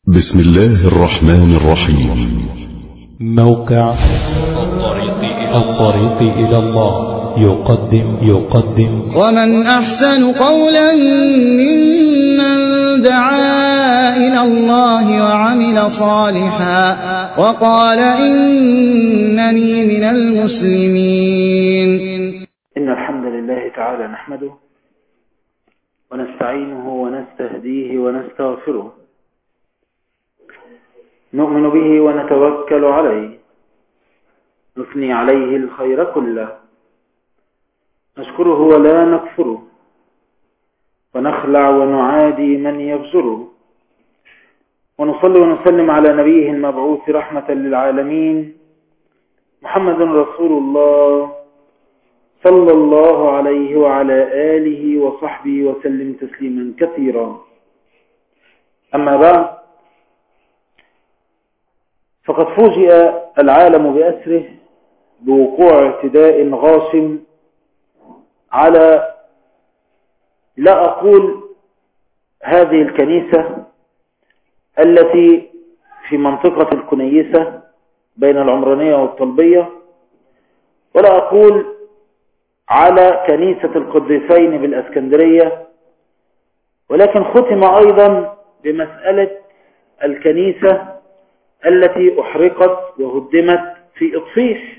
بسم الله الرحمن الرحيم موقع الطريق إلى الله يقدم يقدم ومن أحسن قولا ممن دعا إلى الله وعمل صالحا وقال إنني من المسلمين إن الحمد لله تعالى نحمده ونستعينه ونستهديه ونستغفره نؤمن به ونتوكل عليه نثني عليه الخير كله نشكره ولا نكفره ونخلع ونعادي من يبزره ونصلي ونسلم على نبيه المبعوث رحمة للعالمين محمد رسول الله صلى الله عليه وعلى آله وصحبه وسلم تسليما كثيرا أما بعد فقد فوجئ العالم بأسره بوقوع اعتداء غاشم على لا أقول هذه الكنيسة التي في منطقة الكنيسة بين العمرانية والطلبية ولا أقول على كنيسة القديسين بالأسكندرية ولكن ختم أيضا بمسألة الكنيسة التي أحرقت وهدمت في إطفيح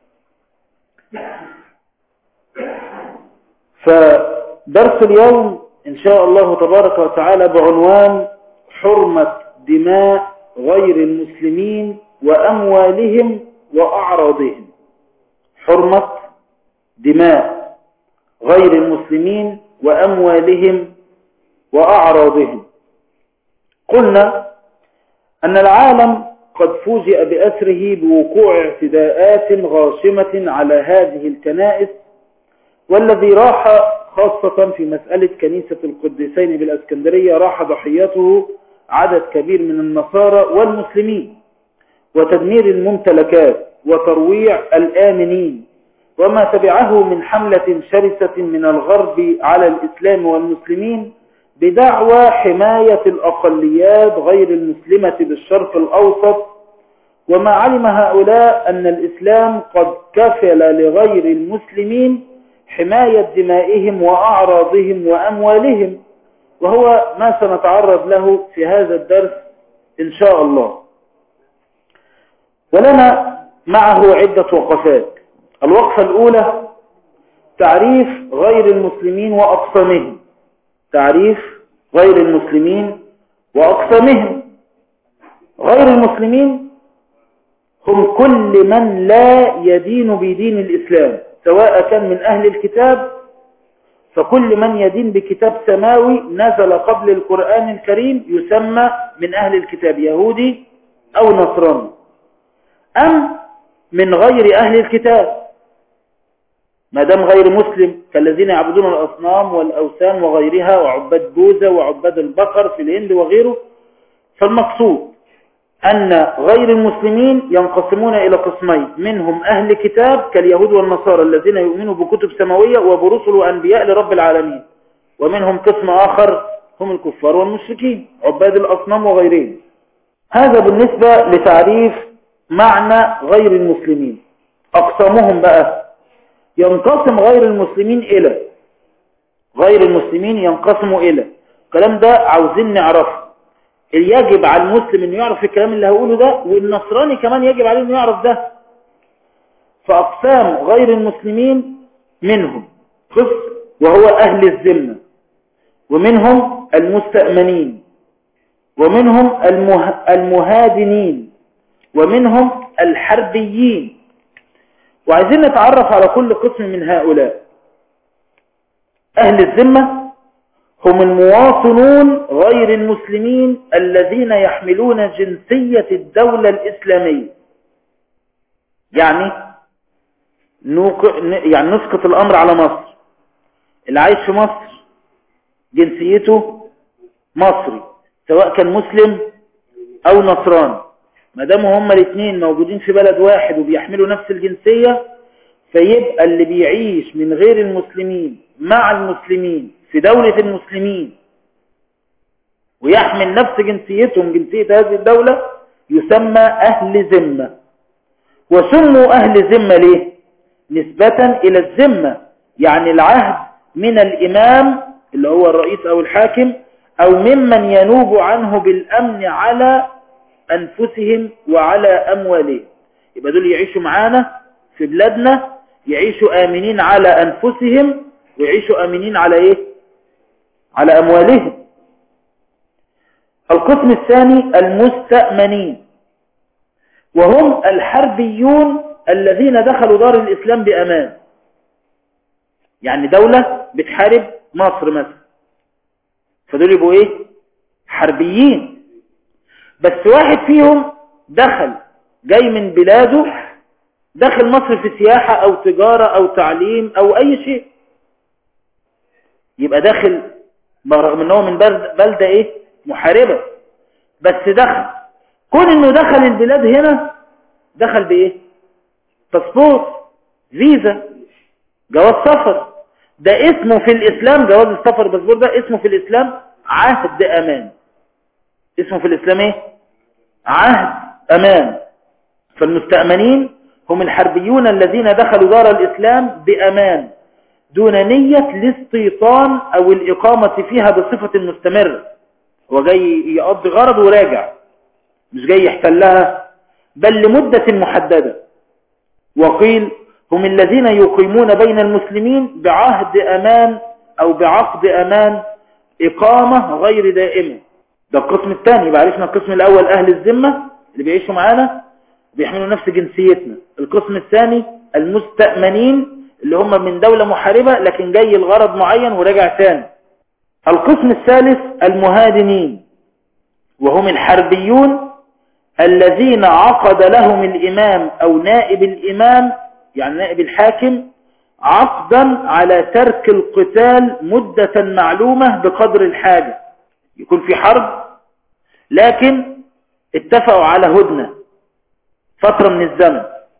فدرس اليوم إن شاء الله تبارك وتعالى بعنوان حرمة دماء غير المسلمين وأموالهم وأعراضهم حرمة دماء غير المسلمين وأموالهم وأعراضهم قلنا أن العالم قد فوجئ بأسره بوقوع اعتداءات غاشمة على هذه الكنائس والذي راح خاصة في مسألة كنيسة القديسين بالأسكندرية راح ضحيته عدد كبير من النصارى والمسلمين وتدمير الممتلكات وترويع الآمنين وما تبعه من حملة شرسة من الغرب على الإسلام والمسلمين بدعوى حماية الأقليات غير المسلمة بالشرق الأوسط وما علم هؤلاء أن الإسلام قد كفل لغير المسلمين حماية دمائهم وأعراضهم وأموالهم وهو ما سنتعرض له في هذا الدرس إن شاء الله ولنا معه عدة وقفات الوقفة الأولى تعريف غير المسلمين وأقسامهم تعريف غير المسلمين وأقسامهم غير المسلمين هم كل من لا يدين بدين الإسلام سواء كان من أهل الكتاب فكل من يدين بكتاب سماوي نزل قبل القرآن الكريم يسمى من أهل الكتاب يهودي أو نصراني أم من غير أهل الكتاب ما دام غير مسلم كالذين يعبدون الأصنام والأوثان وغيرها وعباد بوذا وعباد البقر في الهند وغيره فالمقصود أن غير المسلمين ينقسمون إلى قسمين منهم أهل كتاب كاليهود والنصارى الذين يؤمنوا بكتب سماوية وبرسل وأنبياء لرب العالمين ومنهم قسم آخر هم الكفار والمشركين عباد الأصنام وغيرهم هذا بالنسبة لتعريف معنى غير المسلمين أقسامهم بقى ينقسم غير المسلمين إلى غير المسلمين ينقسموا إلى الكلام ده عاوزين نعرفه يجب على المسلم انه يعرف الكلام اللي هقوله ده والنصراني كمان يجب عليه انه يعرف ده فأقسام غير المسلمين منهم قسم وهو أهل الذمة ومنهم المستأمنين ومنهم المه... المهادنين ومنهم الحربيين وعايزين نتعرف على كل قسم من هؤلاء أهل الذمة هم المواطنون غير المسلمين الذين يحملون جنسية الدولة الإسلامية يعني نوق... يعني نسقط الأمر على مصر اللي عايش في مصر جنسيته مصري سواء كان مسلم أو نصراني ما دام هما الاثنين موجودين في بلد واحد وبيحملوا نفس الجنسية فيبقى اللي بيعيش من غير المسلمين مع المسلمين في دولة المسلمين ويحمل نفس جنسيتهم جنسية هذه الدولة يسمى أهل ذمة وسموا أهل ذمة ليه نسبة إلى الذمة يعني العهد من الإمام اللي هو الرئيس أو الحاكم أو ممن ينوب عنه بالأمن على أنفسهم وعلى أموالهم يبقى دول يعيشوا معانا في بلادنا يعيشوا آمنين على أنفسهم ويعيشوا آمنين على إيه على أموالهم القسم الثاني المستأمنين وهم الحربيون الذين دخلوا دار الإسلام بأمان يعني دولة بتحارب مصر مثلا فدول يبقوا ايه حربيين بس واحد فيهم دخل جاي من بلاده دخل مصر في سياحة او تجارة او تعليم او اي شيء يبقى داخل رغم ان هو من بلدة ايه محاربة بس دخل كون انه دخل البلاد هنا دخل بايه باسبور فيزا جواز سفر ده اسمه في الاسلام جواز السفر باسبور ده اسمه في الاسلام عهد امان اسمه في الاسلام ايه عهد امان فالمستأمنين هم الحربيون الذين دخلوا دار الاسلام بامان دون نية الاستيطان او الاقامة فيها بصفة مستمرة هو جاي يقضي غرض وراجع مش جاي يحتلها بل لمدة محددة وقيل هم الذين يقيمون بين المسلمين بعهد أمان أو بعقد أمان إقامة غير دائمة ده القسم الثاني يبقى عرفنا القسم الأول أهل الذمة اللي بيعيشوا معانا بيحملوا نفس جنسيتنا القسم الثاني المستأمنين اللي هم من دولة محاربة لكن جاي الغرض معين ورجع تاني القسم الثالث المهادنين وهم الحربيون الذين عقد لهم الإمام أو نائب الإمام يعني نائب الحاكم عقدا على ترك القتال مدة معلومة بقدر الحاجة يكون في حرب لكن اتفقوا على هدنة فترة من الزمن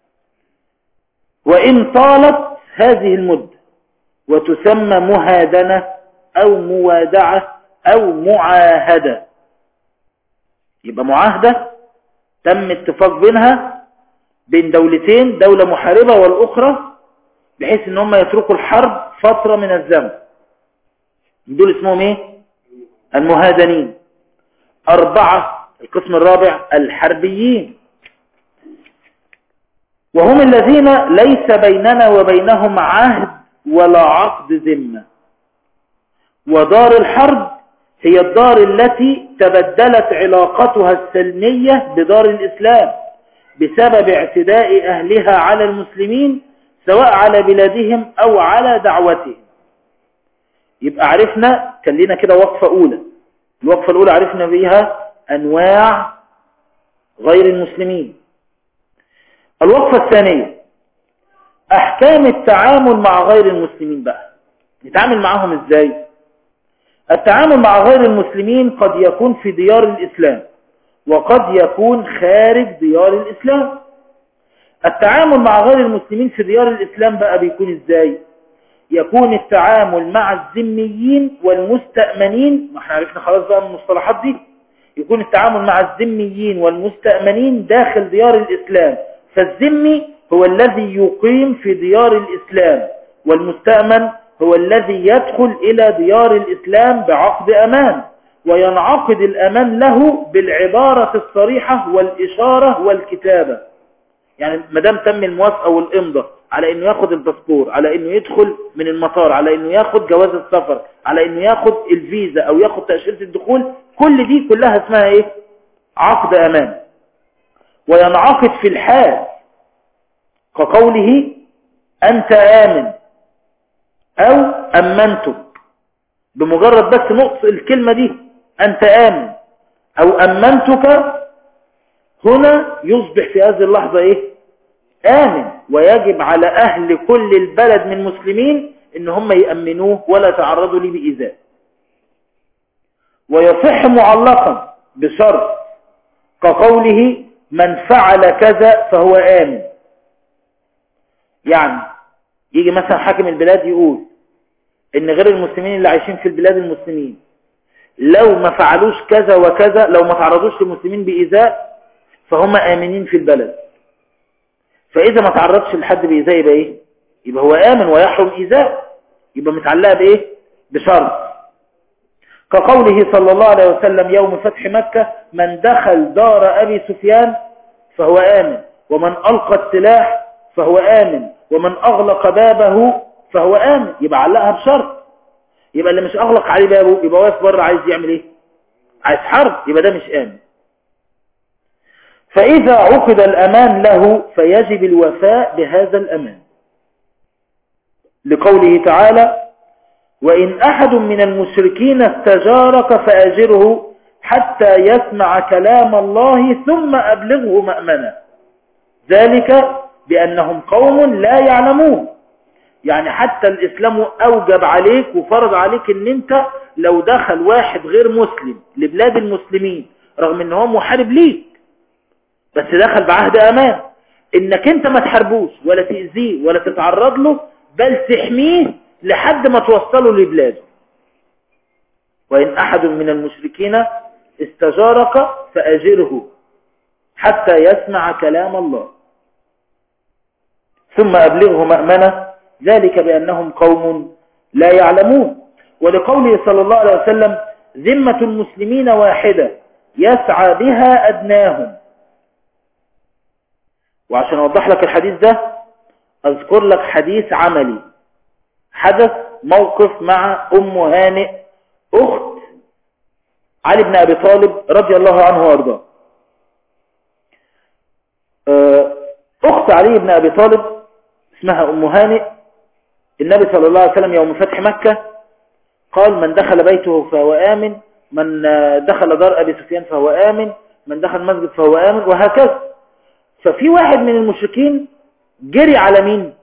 وإن طالت هذه المدة وتسمى مهادنة أو موادعة أو معاهدة يبقى معاهدة تم اتفاق بينها بين دولتين دولة محاربة والأخرى بحيث ان هم يتركوا الحرب فترة من الزمن دول اسمهم ايه المهادنين أربعة القسم الرابع الحربيين وهم الذين ليس بيننا وبينهم عهد ولا عقد ذمة ودار الحرب هي الدار التي تبدلت علاقتها السلمية بدار الإسلام بسبب اعتداء أهلها على المسلمين سواء على بلادهم أو على دعوتهم يبقى عرفنا كان لنا كده وقفة أولى الوقفة الأولى عرفنا بيها أنواع غير المسلمين الوقفة الثانية أحكام التعامل مع غير المسلمين بقى نتعامل معهم إزاي التعامل مع غير المسلمين قد يكون في ديار الإسلام وقد يكون خارج ديار الإسلام التعامل مع غير المسلمين في ديار الإسلام بقى بيكون إزاي يكون التعامل مع الذميين والمستأمنين ما احنا عرفنا خلاص بقى من المصطلحات دي يكون التعامل مع الذميين والمستأمنين داخل ديار الإسلام فالذمي هو الذي يقيم في ديار الإسلام والمستأمن هو الذي يدخل إلى ديار الإسلام بعقد أمان وينعقد الأمان له بالعبارة الصريحة والإشارة والكتابة يعني مدام تم الموافقة والإمضة على إنه ياخد الباسبور على إنه يدخل من المطار على إنه ياخد جواز السفر على إنه ياخد الفيزا أو ياخد تأشيرة الدخول كل دي كلها اسمها إيه عقد أمان وينعقد في الحال كقوله أنت آمن أو أمنتك بمجرد بس نقص الكلمة دي أنت آمن أو أمنتك هنا يصبح في هذه اللحظة إيه آمن ويجب على أهل كل البلد من مسلمين إن هم يأمنوه ولا تعرضوا لي بإيذاء ويصح معلقا بشرط كقوله من فعل كذا فهو آمن يعني يجي مثلا حاكم البلاد يقول ان غير المسلمين اللي عايشين في البلاد المسلمين لو ما فعلوش كذا وكذا لو ما تعرضوش للمسلمين بإيذاء فهم آمنين في البلد فإذا ما تعرضش لحد بإيذاء يبقى إيه يبقى هو آمن ويحرم إيذاء يبقى متعلقة بإيه بشرط كقوله صلى الله عليه وسلم يوم فتح مكة من دخل دار أبي سفيان فهو آمن ومن ألقى السلاح فهو آمن ومن أغلق بابه فهو آمن يبقى علقها بشرط يبقى اللي مش أغلق عليه بابه يبقى واقف بره عايز يعمل إيه عايز حرب يبقى ده مش آمن فإذا عقد الأمان له فيجب الوفاء بهذا الأمان لقوله تعالى وإن أحد من المشركين استجارك فأجره حتى يسمع كلام الله ثم أبلغه مأمنا ذلك بأنهم قوم لا يعلمون يعني حتى الإسلام أوجب عليك وفرض عليك ان انت لو دخل واحد غير مسلم لبلاد المسلمين رغم ان هو محارب ليك بس دخل بعهد أمان انك انت ما تحاربوش ولا تأذيه ولا تتعرض له بل تحميه لحد ما توصله لبلاده وإن أحد من المشركين استجارك فأجره حتى يسمع كلام الله ثم أبلغه مأمنة ذلك بأنهم قوم لا يعلمون ولقوله صلى الله عليه وسلم ذمة المسلمين واحدة يسعى بها أدناهم وعشان أوضح لك الحديث ده أذكر لك حديث عملي حدث موقف مع أم هانئ أخت علي بن أبي طالب رضي الله عنه وارضاه أخت علي بن أبي طالب اسمها أم هانئ النبي صلى الله عليه وسلم يوم فتح مكة قال من دخل بيته فهو آمن من دخل دار أبي سفيان فهو آمن من دخل مسجد فهو آمن وهكذا ففي واحد من المشركين جري على مين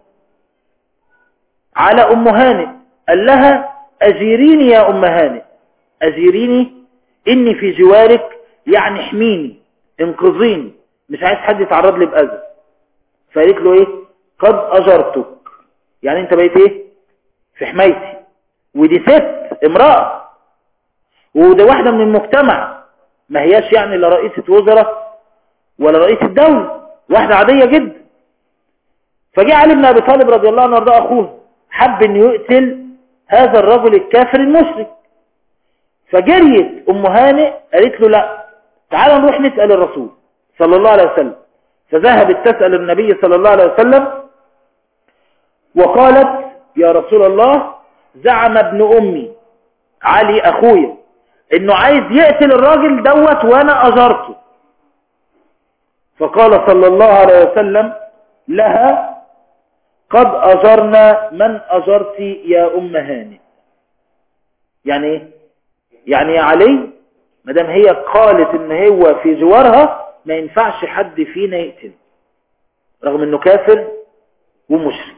على أم هانئ قال لها أجيريني يا أم هانئ أجيريني إني في جوارك يعني احميني انقذيني مش عايز حد يتعرض لي بأذى فقالت له ايه قد أجرتك يعني انت بقيت ايه في حمايتي ودي ست امرأة وده واحدة من المجتمع ما هياش يعني لا رئيسة وزراء ولا رئيس الدولة واحدة عادية جدا فجاء علي بن أبي طالب رضي الله عنه وارضاه أخوه حب أن يقتل هذا الرجل الكافر المشرك فجريت أم هانئ قالت له لا تعال نروح نسأل الرسول صلى الله عليه وسلم فذهبت تسأل النبي صلى الله عليه وسلم وقالت يا رسول الله زعم ابن أمي علي أخويا انه عايز يقتل الراجل دوت وانا اجرته فقال صلى الله عليه وسلم لها قد أجرنا من أجرت يا أم هاني يعني ايه يعني يا علي مدام هي قالت ان هو في جوارها ما ينفعش حد فينا يقتل رغم انه كافر ومشرك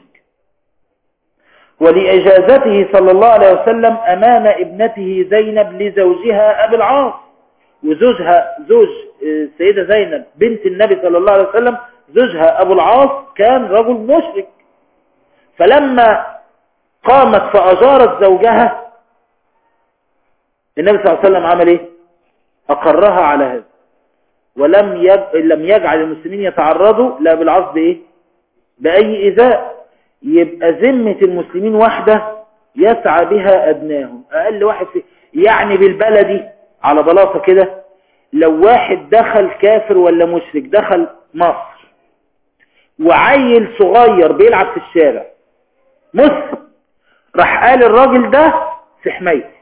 ولإجازته صلى الله عليه وسلم أمام ابنته زينب لزوجها أبي العاص وزوجها زوج السيدة زينب بنت النبي صلى الله عليه وسلم زوجها أبو العاص كان رجل مشرك فلما قامت فأجارت زوجها النبي صلى الله عليه وسلم عمل ايه أقرها على هذا ولم يج... لم يجعل المسلمين يتعرضوا لا بالعصب ايه بأي إذاء يبقى ذمة المسلمين واحدة يسعى بها أدناهم أقل واحد في يعني بالبلدي على بلاطة كده لو واحد دخل كافر ولا مشرك دخل مصر وعيل صغير بيلعب في الشارع مسلم راح قال الراجل ده في حمايتي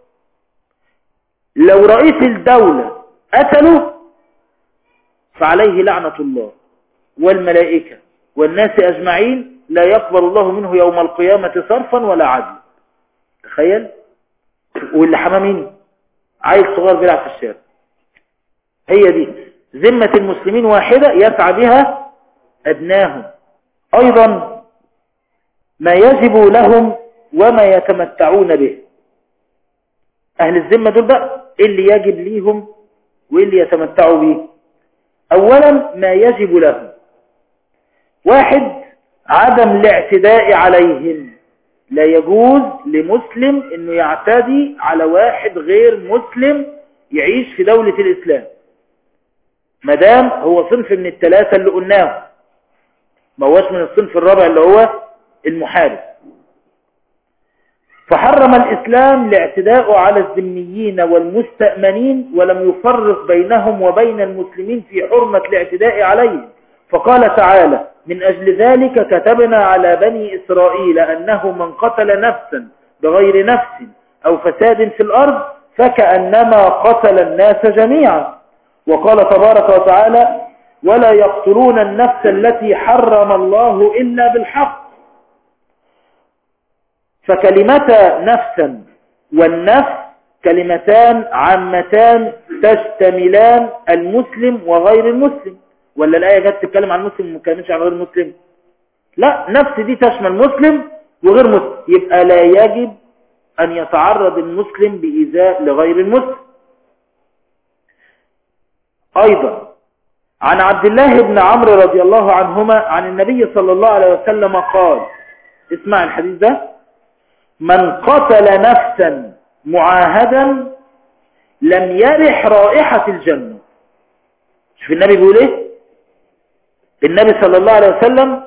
لو رئيس الدولة قتله فعليه لعنة الله والملائكة والناس أجمعين لا يقبل الله منه يوم القيامة صرفا ولا عدل تخيل واللي حمى مين عيل صغير بيلعب في الشارع هي دي ذمة المسلمين واحدة يسعى بها أدناهم أيضا ما يجب لهم وما يتمتعون به أهل الذمة دول بقى اللي يجب ليهم واللي يتمتعوا به أولا ما يجب لهم واحد عدم الاعتداء عليهم لا يجوز لمسلم انه يعتدي على واحد غير مسلم يعيش في دولة الاسلام مدام هو صنف من الثلاثة اللي قلناه ما هوش من الصنف الرابع اللي هو المحارب فحرم الإسلام لاعتداء على الذميين والمستأمنين ولم يفرق بينهم وبين المسلمين في حرمة الاعتداء عليهم فقال تعالى من أجل ذلك كتبنا على بني إسرائيل أنه من قتل نفسا بغير نفس أو فساد في الأرض فكأنما قتل الناس جميعا وقال تبارك وتعالى ولا يقتلون النفس التي حرم الله إلا بالحق فكلمتا نفسا والنفس كلمتان عامتان تشتملان المسلم وغير المسلم ولا الآية جت تتكلم عن المسلم وما كانتش عن غير المسلم لا نفس دي تشمل مسلم وغير مسلم يبقى لا يجب أن يتعرض المسلم بإيذاء لغير المسلم أيضا عن عبد الله بن عمرو رضي الله عنهما عن النبي صلى الله عليه وسلم قال اسمع الحديث ده من قتل نفسا معاهدا لم يرح رائحة الجنة شوف النبي بيقول ايه النبي صلى الله عليه وسلم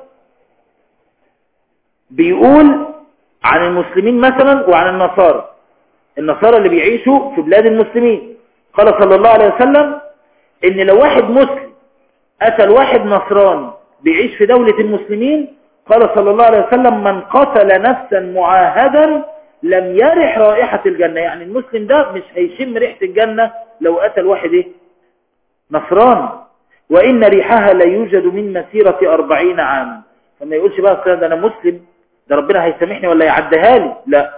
بيقول عن المسلمين مثلا وعن النصارى النصارى اللي بيعيشوا في بلاد المسلمين قال صلى الله عليه وسلم ان لو واحد مسلم قتل واحد نصراني بيعيش في دولة المسلمين قال صلى الله عليه وسلم من قتل نفسا معاهدا لم يرح رائحة الجنة يعني المسلم ده مش هيشم ريحة الجنة لو قتل واحد ايه نصراني وإن ريحها لا يوجد من مسيرة أربعين عاما فما يقولش بقى ده أنا مسلم ده ربنا هيسامحني ولا يعديها لي لا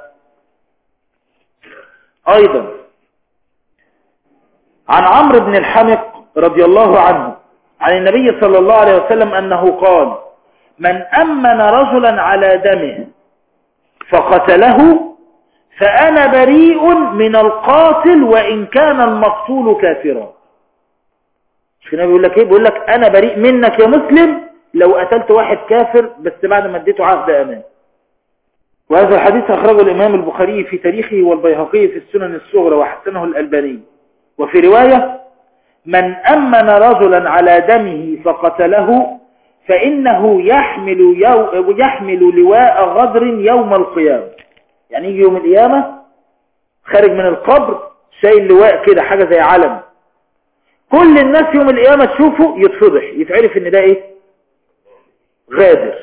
أيضا عن عمرو بن الحمق رضي الله عنه عن النبي صلى الله عليه وسلم أنه قال من أمن رجلا على دمه فقتله فأنا بريء من القاتل وإن كان المقتول كافرا مش النبي بيقول لك ايه بيقول لك انا بريء منك يا مسلم لو قتلت واحد كافر بس بعد ما اديته عهد امان وهذا الحديث اخرجه الامام البخاري في تاريخه والبيهقي في السنن الصغرى وحسنه الالباني وفي رواية من امن رجلا على دمه فقتله فانه يحمل يو يحمل لواء غدر يوم القيامة يعني يجي يوم القيامة خارج من القبر شايل لواء كده حاجة زي علم كل الناس يوم القيامة تشوفه يتفضح يتعرف ان ده ايه غادر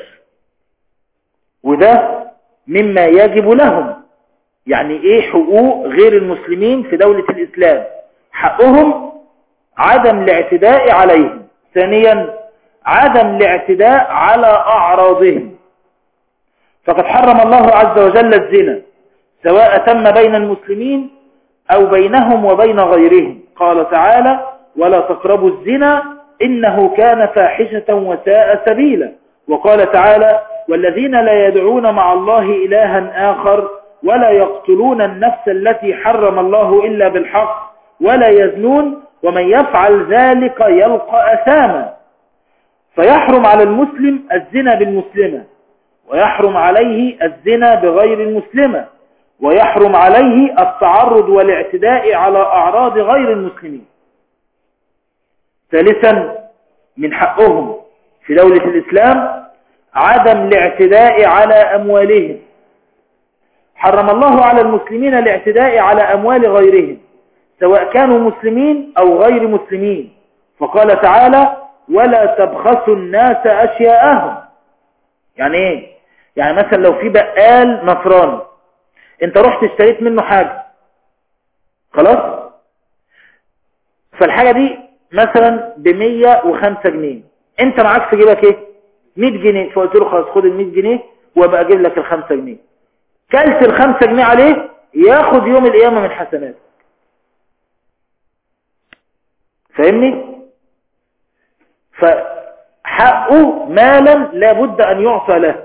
وده مما يجب لهم يعني ايه حقوق غير المسلمين في دولة الاسلام حقهم عدم الاعتداء عليهم ثانيا عدم الاعتداء على اعراضهم فقد حرم الله عز وجل الزنا سواء تم بين المسلمين او بينهم وبين غيرهم قال تعالى ولا تقربوا الزنا إنه كان فاحشة وساء سبيلا وقال تعالى والذين لا يدعون مع الله إلها آخر ولا يقتلون النفس التي حرم الله إلا بالحق ولا يزنون ومن يفعل ذلك يلقى أثاما فيحرم على المسلم الزنا بالمسلمة ويحرم عليه الزنا بغير المسلمة ويحرم عليه التعرض والاعتداء على أعراض غير المسلمين ثالثا من حقهم في دولة الإسلام عدم الاعتداء على أموالهم حرم الله على المسلمين الاعتداء على أموال غيرهم سواء كانوا مسلمين أو غير مسلمين فقال تعالى ولا تبخسوا الناس أشياءهم يعني ايه يعني مثلا لو في بقال نصراني انت رحت اشتريت منه حاجة خلاص فالحاجة دي مثلا ب 105 جنيه انت معاك في جيبك ايه 100 جنيه فقلت له خلاص خد ال 100 جنيه وابقى اجيب لك ال 5 جنيه كلت ال 5 جنيه عليه ياخد يوم القيامه من حسنات فاهمني فحقه مالا لابد ان يعطى له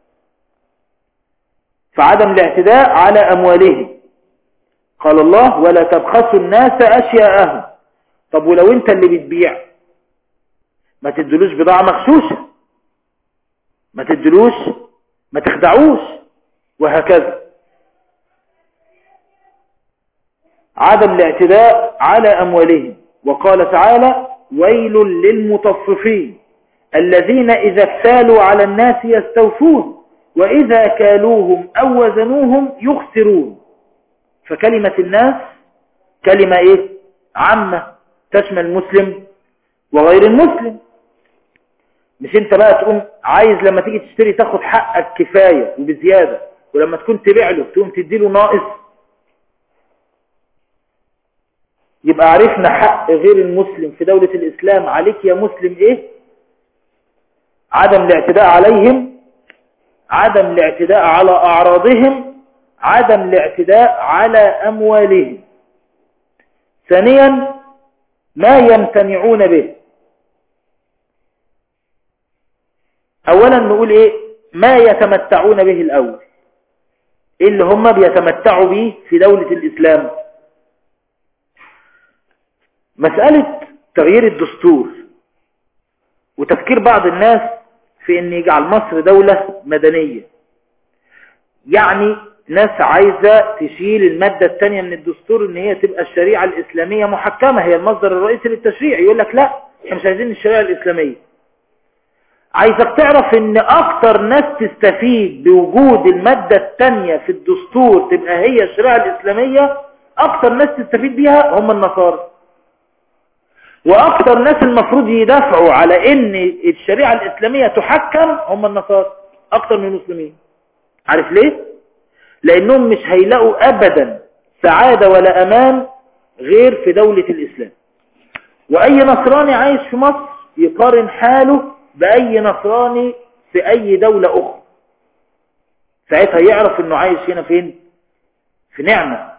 فعدم الاعتداء على اموالهم قال الله ولا تبخسوا الناس اشياءهم طب ولو انت اللي بتبيع ما تدلوش بضاعة مغشوشة ما تدلوش ما تخدعوش وهكذا عدم الاعتداء على أموالهم وقال تعالى ويل للمطففين الذين إذا اكتالوا على الناس يستوفون وإذا كالوهم أو وزنوهم يخسرون فكلمة الناس كلمة إيه عامة تشمل المسلم وغير المسلم مش انت بقى تقوم عايز لما تيجي تشتري تاخد حقك كفاية وبزيادة ولما تكون تبيع له تقوم تديله ناقص يبقى عرفنا حق غير المسلم في دولة الإسلام عليك يا مسلم إيه عدم الاعتداء عليهم عدم الاعتداء على أعراضهم عدم الاعتداء على أموالهم ثانيا ما يمتنعون به أولا نقول إيه ما يتمتعون به الأول إيه اللي هم بيتمتعوا به في دولة الإسلام مسألة تغيير الدستور وتفكير بعض الناس في ان يجعل مصر دولة مدنية يعني ناس عايزة تشيل المادة الثانية من الدستور ان هي تبقى الشريعة الاسلامية محكمة هي المصدر الرئيسي للتشريع يقول لك لا احنا مش عايزين الشريعة الاسلامية عايزك تعرف ان اكتر ناس تستفيد بوجود المادة الثانية في الدستور تبقى هي الشريعة الاسلامية اكتر ناس تستفيد بيها هم النصارى واكتر ناس المفروض يدافعوا على ان الشريعة الاسلامية تحكم هم النصارى اكتر من المسلمين عارف ليه لانهم مش هيلاقوا ابدا سعادة ولا امان غير في دولة الاسلام واي نصراني عايش في مصر يقارن حاله باي نصراني في اي دولة اخرى ساعتها يعرف انه عايش هنا فين في نعمة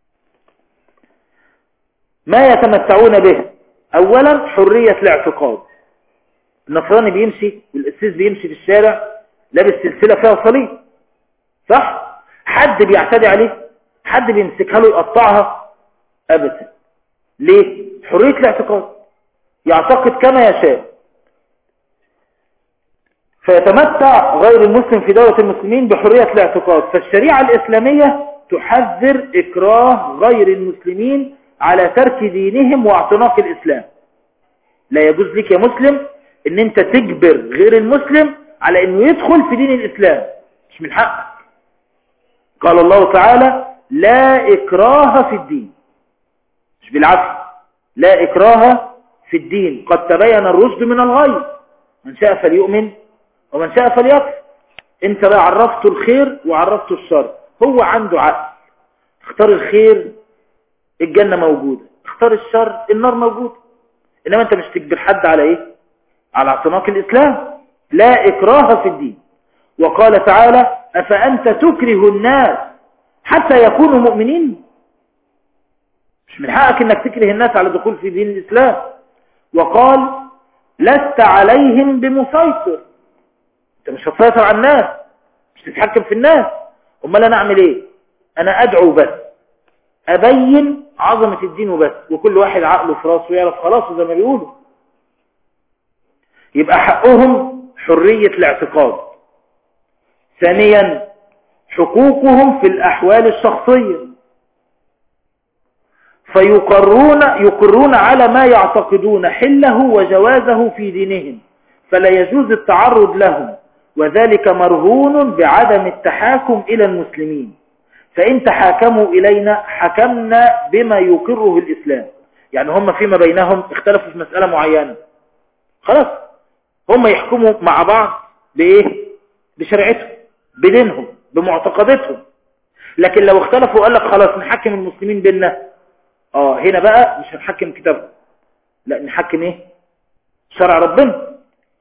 ما يتمتعون به اولا حرية الاعتقاد النصراني بيمشي والقسيس بيمشي في الشارع لابس سلسلة فيها صليب صح حد بيعتدي عليه حد بيمسكها له يقطعها ابدا ليه حرية الاعتقاد يعتقد كما يشاء فيتمتع غير المسلم في دولة المسلمين بحرية الاعتقاد فالشريعة الإسلامية تحذر إكراه غير المسلمين على ترك دينهم واعتناق الإسلام لا يجوز لك يا مسلم ان انت تجبر غير المسلم على انه يدخل في دين الإسلام مش من حقك قال الله تعالى لا إكراه في الدين مش بالعكس لا إكراه في الدين قد تبين الرشد من الغي من شاء فليؤمن ومن شاء فليكفر انت بقى عرفته الخير وعرفته الشر هو عنده عقل اختار الخير الجنة موجودة اختار الشر النار موجودة انما انت مش تجبر حد على ايه على اعتناق الاسلام لا اكراه في الدين وقال تعالى افانت تكره الناس حتى يكونوا مؤمنين مش من حقك انك تكره الناس على دخول في دين الاسلام وقال لست عليهم بمسيطر انت مش هتسيطر على الناس مش تتحكم في الناس امال انا اعمل ايه انا ادعو بس ابين عظمة الدين وبس وكل واحد عقله في راسه يعرف خلاص زي ما بيقولوا يبقى حقهم حرية الاعتقاد ثانيا حقوقهم في الأحوال الشخصية فيقرون يقرون على ما يعتقدون حله وجوازه في دينهم فلا يجوز التعرض لهم وذلك مرهون بعدم التحاكم إلى المسلمين فإن تحاكموا إلينا حكمنا بما يقره الإسلام يعني هم فيما بينهم اختلفوا في مسألة معينة خلاص هم يحكموا مع بعض بإيه بشريعتهم بدينهم بمعتقداتهم لكن لو اختلفوا قال لك خلاص نحكم المسلمين بيننا اه هنا بقى مش هنحكم كتابهم لا نحكم ايه شرع ربنا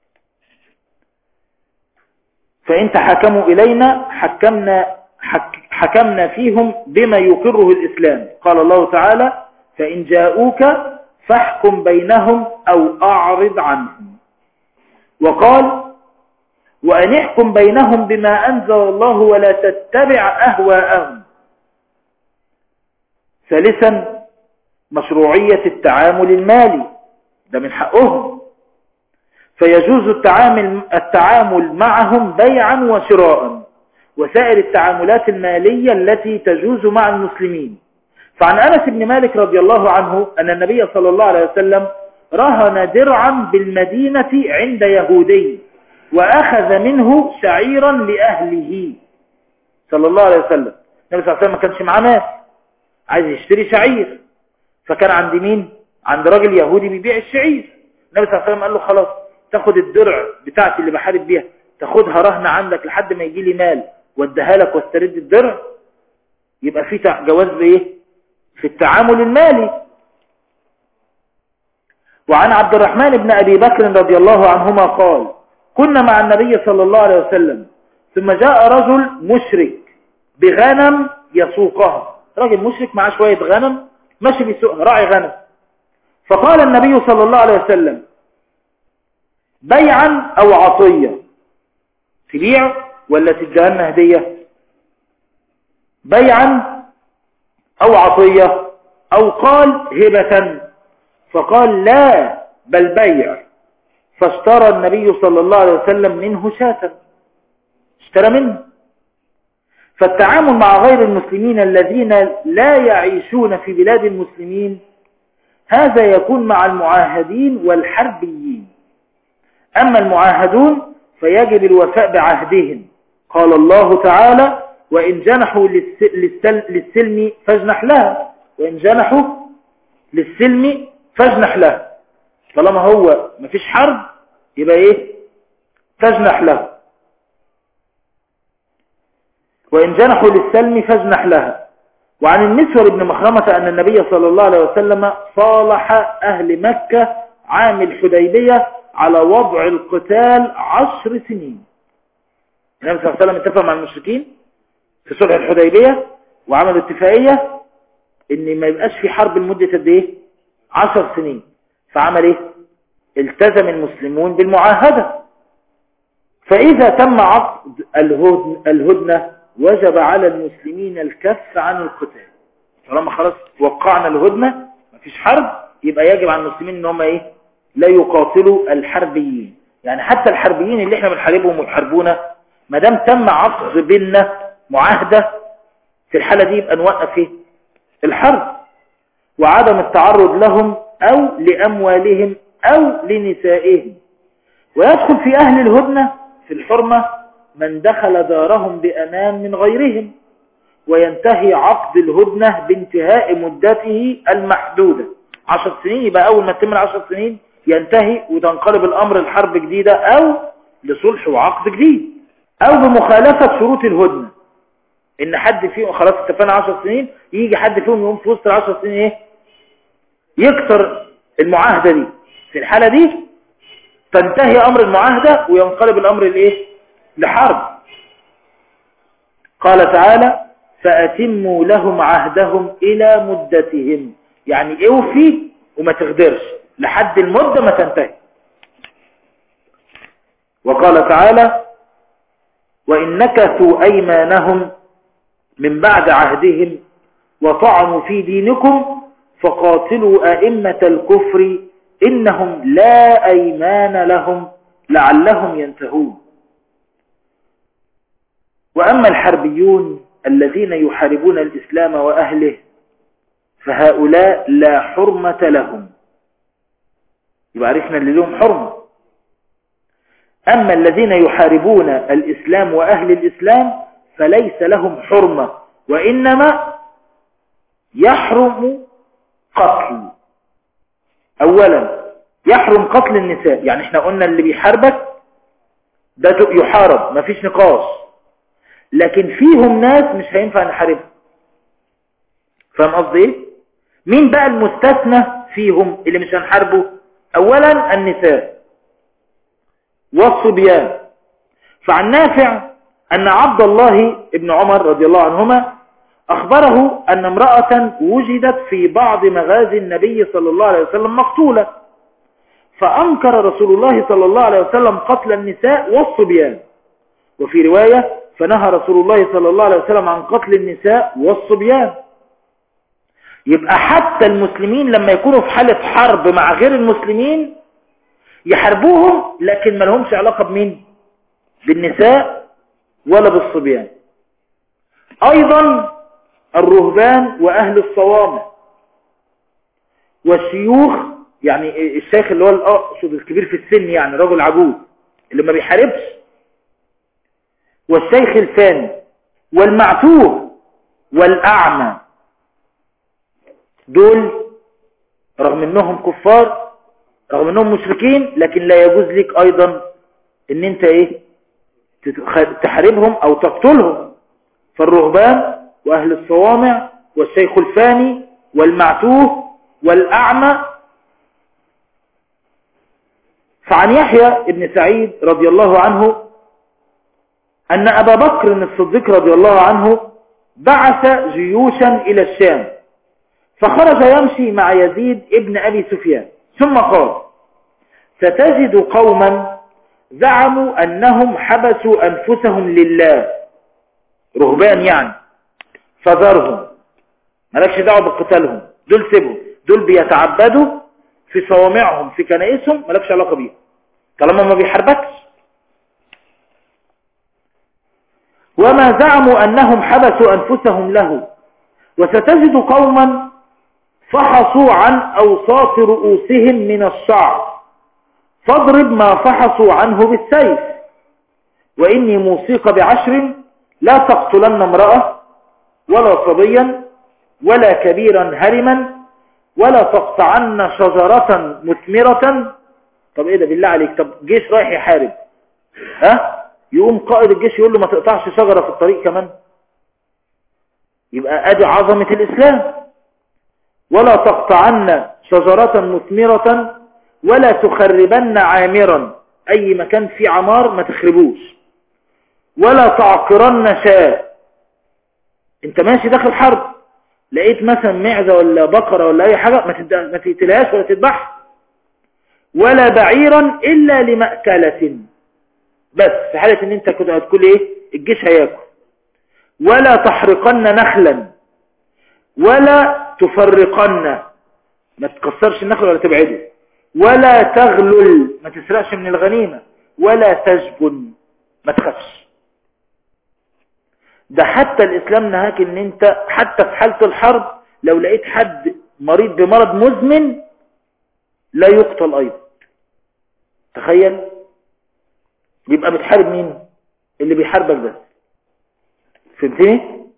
فإن تحاكموا إلينا حكمنا حك حكمنا فيهم بما يقره الإسلام قال الله تعالى فإن جاءوك فاحكم بينهم أو أعرض عنهم وقال وأن يحكم بينهم بما أنزل الله ولا تتبع أهواءهم ثالثا مشروعية التعامل المالي ده من حقهم فيجوز التعامل, التعامل معهم بيعا وشراء وسائر التعاملات المالية التي تجوز مع المسلمين فعن أنس بن مالك رضي الله عنه أن النبي صلى الله عليه وسلم رهن درعا بالمدينة عند يهودي وأخذ منه شعيرا لأهله صلى الله عليه وسلم النبي صلى الله عليه وسلم ما كانش معاه مال عايز يشتري شعير فكان عند مين عند راجل يهودي بيبيع الشعير النبي صلى الله عليه وسلم قال له خلاص تاخد الدرع بتاعتي اللي بحارب بيها تاخدها رهن عندك لحد ما يجي لي مال واديها لك واسترد الدرع يبقى في جواز بايه في التعامل المالي وعن عبد الرحمن بن أبي بكر رضي الله عنهما قال كنا مع النبي صلى الله عليه وسلم ثم جاء رجل مشرك بغنم يسوقها راجل مشرك معاه شوية غنم ماشي بيسوقها راعي غنم فقال النبي صلى الله عليه وسلم بيعا أو عطية تبيع ولا تدهن هدية بيعا أو عطية أو قال هبة فقال لا بل بيع فاشترى النبي صلى الله عليه وسلم منه شاة اشترى منه فالتعامل مع غير المسلمين الذين لا يعيشون في بلاد المسلمين هذا يكون مع المعاهدين والحربيين أما المعاهدون فيجب الوفاء بعهدهم قال الله تعالى وإن جنحوا للسلم فاجنح لها وإن جنحوا للسلم فاجنح لها طالما هو مفيش حرب يبقى ايه فاجنح له وإن جنحوا للسلم فاجنح لها وعن المسور بن مخرمة أن النبي صلى الله عليه وسلم صالح أهل مكة عام الحديبية على وضع القتال عشر سنين النبي صلى الله عليه وسلم اتفق مع المشركين في صلح الحديبية وعملوا اتفاقية ان ما يبقاش في حرب لمدة قد ايه عشر سنين فعمل ايه التزم المسلمون بالمعاهدة فإذا تم عقد الهدنة وجب على المسلمين الكف عن القتال طالما خلاص وقعنا الهدنة مفيش حرب يبقى يجب على المسلمين ان هم ايه لا يقاتلوا الحربيين يعني حتى الحربيين اللي احنا بنحاربهم ويحاربونا ما دام تم عقد بيننا معاهدة في الحالة دي يبقى نوقف ايه الحرب وعدم التعرض لهم او لاموالهم او لنسائهم ويدخل في اهل الهدنة في الحرمة من دخل دارهم بأمان من غيرهم وينتهي عقد الهدنة بانتهاء مدته المحدودة عشر سنين يبقى أول ما تتم العشر سنين ينتهي وتنقلب الأمر الحرب جديدة أو لصلح وعقد جديد أو بمخالفة شروط الهدنة إن حد فيهم خلاص اتفقنا عشر سنين يجي حد فيهم يقوم في وسط العشر سنين إيه يكسر المعاهدة دي في الحالة دي تنتهي أمر المعاهدة وينقلب الأمر الإيه لحرب قال تعالى فأتموا لهم عهدهم إلى مدتهم يعني اوفي وما تغدرش لحد المدة ما تنتهي وقال تعالى وإن نكثوا أيمانهم من بعد عهدهم وطعنوا في دينكم فقاتلوا أئمة الكفر إنهم لا أيمان لهم لعلهم ينتهون وأما الحربيون الذين يحاربون الإسلام وأهله فهؤلاء لا حرمة لهم يبقى عرفنا اللي لهم حرمة أما الذين يحاربون الإسلام وأهل الإسلام فليس لهم حرمة وإنما يحرم قتل أولا يحرم قتل النساء يعني احنا قلنا اللي بيحاربك ده يحارب مفيش نقاش لكن فيهم ناس مش هينفع نحاربهم فاهم قصدي ايه مين بقى المستثنى فيهم اللي مش هنحاربه اولا النساء والصبيان فعن نافع ان عبد الله ابن عمر رضي الله عنهما اخبره ان امرأة وجدت في بعض مغازي النبي صلى الله عليه وسلم مقتولة فانكر رسول الله صلى الله عليه وسلم قتل النساء والصبيان وفي رواية فنهى رسول الله صلى الله عليه وسلم عن قتل النساء والصبيان يبقى حتى المسلمين لما يكونوا في حالة حرب مع غير المسلمين يحاربوهم لكن ما لهمش علاقة بمين بالنساء ولا بالصبيان أيضا الرهبان وأهل الصوامع والشيوخ يعني الشيخ اللي هو الأقصد الكبير في السن يعني رجل عجوز اللي ما بيحاربش والشيخ الفاني والمعتوه والأعمى دول رغم انهم كفار رغم انهم مشركين لكن لا يجوز لك ايضا ان انت ايه تحاربهم او تقتلهم فالرهبان واهل الصوامع والشيخ الفاني والمعتوه والاعمى فعن يحيى ابن سعيد رضي الله عنه ان ابا بكر الصديق رضي الله عنه بعث جيوشا الى الشام فخرج يمشي مع يزيد ابن أبي سفيان ثم قال ستجد قوما زعموا أنهم حبسوا أنفسهم لله رهبان يعني فذرهم مالكش دعوه بقتالهم دول سيبهم دول بيتعبدوا في صوامعهم في كنائسهم مالكش علاقة بيهم طالما ما بيحاربكش وما زعموا أنهم حبسوا أنفسهم له وستجد قوما فحصوا عن أوساط رؤوسهم من الشعر فاضرب ما فحصوا عنه بالسيف وإني موسيق بعشر لا تقتلن امرأة ولا صبيا ولا كبيرا هرما ولا تقطعن شجرة مثمرة طب ايه ده بالله عليك طب جيش رايح يحارب ها يقوم قائد الجيش يقول له ما تقطعش شجرة في الطريق كمان يبقى ادي عظمة الاسلام ولا تقطعن شجرة مثمرة ولا تخربن عامرا اي مكان فيه عمار ما تخربوش ولا تعقرن شاء انت ماشي داخل حرب لقيت مثلا معزة ولا بقرة ولا اي حاجة ما تقتلهاش ولا تذبحها ولا بعيرا الا لمأكلة بس في حالة ان انت كنت هتقول ايه الجيش هياكل ولا تحرقن نخلا ولا تفرقن ما تكسرش النخل ولا تبعده ولا تغلل ما تسرقش من الغنيمة ولا تجبن ما تخافش ده حتى الإسلام نهاك ان انت حتى في حالة الحرب لو لقيت حد مريض بمرض مزمن لا يقتل أيضا تخيل يبقى بتحارب مين اللي بيحاربك ده فهمتني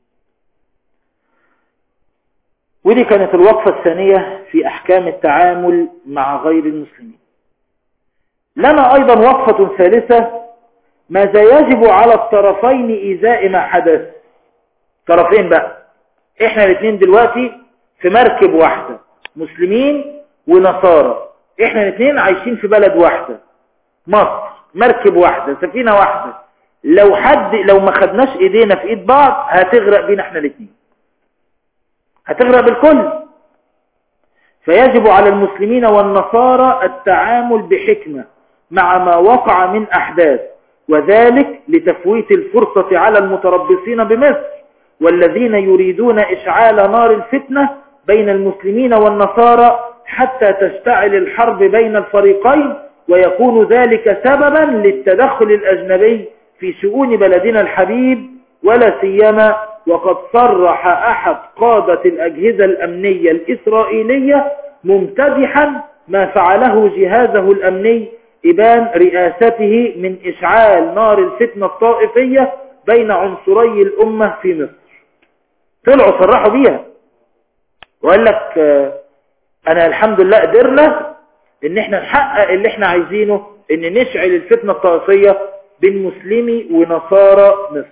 ودي كانت الوقفة الثانية في أحكام التعامل مع غير المسلمين لنا أيضا وقفة ثالثة ماذا يجب على الطرفين إزاء ما حدث طرفين بقى احنا الاثنين دلوقتي في مركب واحدة مسلمين ونصارى احنا الاثنين عايشين في بلد واحدة مصر مركب واحدة سفينة واحدة لو حد لو ما خدناش ايدينا في ايد بعض هتغرق بينا احنا الاثنين هتغرق بالكل فيجب على المسلمين والنصارى التعامل بحكمة مع ما وقع من أحداث وذلك لتفويت الفرصة على المتربصين بمصر والذين يريدون إشعال نار الفتنة بين المسلمين والنصارى حتى تشتعل الحرب بين الفريقين ويكون ذلك سببا للتدخل الأجنبي في شؤون بلدنا الحبيب ولا سيما وقد صرح أحد قادة الأجهزة الأمنية الإسرائيلية ممتدحا ما فعله جهازه الأمني إبان رئاسته من إشعال نار الفتنة الطائفية بين عنصري الأمة في مصر طلعوا صرحوا بيها وقال لك أنا الحمد لله قدرنا إن احنا نحقق اللي احنا عايزينه إن نشعل الفتنة الطائفية بين مسلمي ونصارى مصر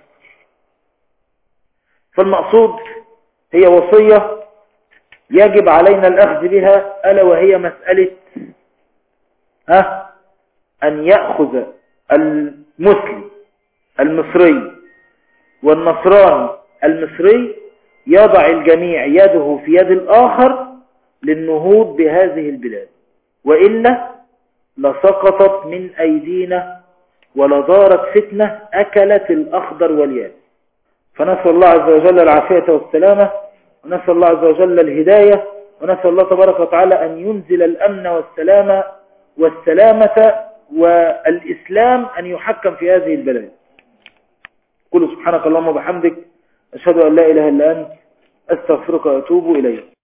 فالمقصود هي وصية يجب علينا الأخذ بها ألا وهي مسألة ها أن يأخذ المسلم المصري والنصراني المصري يضع الجميع يده في يد الآخر للنهوض بهذه البلاد وإلا لسقطت من أيدينا ولدارت فتنة أكلت الأخضر واليابس فنسأل الله عز وجل العافية والسلامة ونسأل الله عز وجل الهداية ونسأل الله تبارك وتعالى أن ينزل الأمن والسلامة والسلامة والإسلام أن يحكم في هذه البلاد كل سبحانك اللهم وبحمدك أشهد أن لا إله إلا أنت أستغفرك وأتوب إليك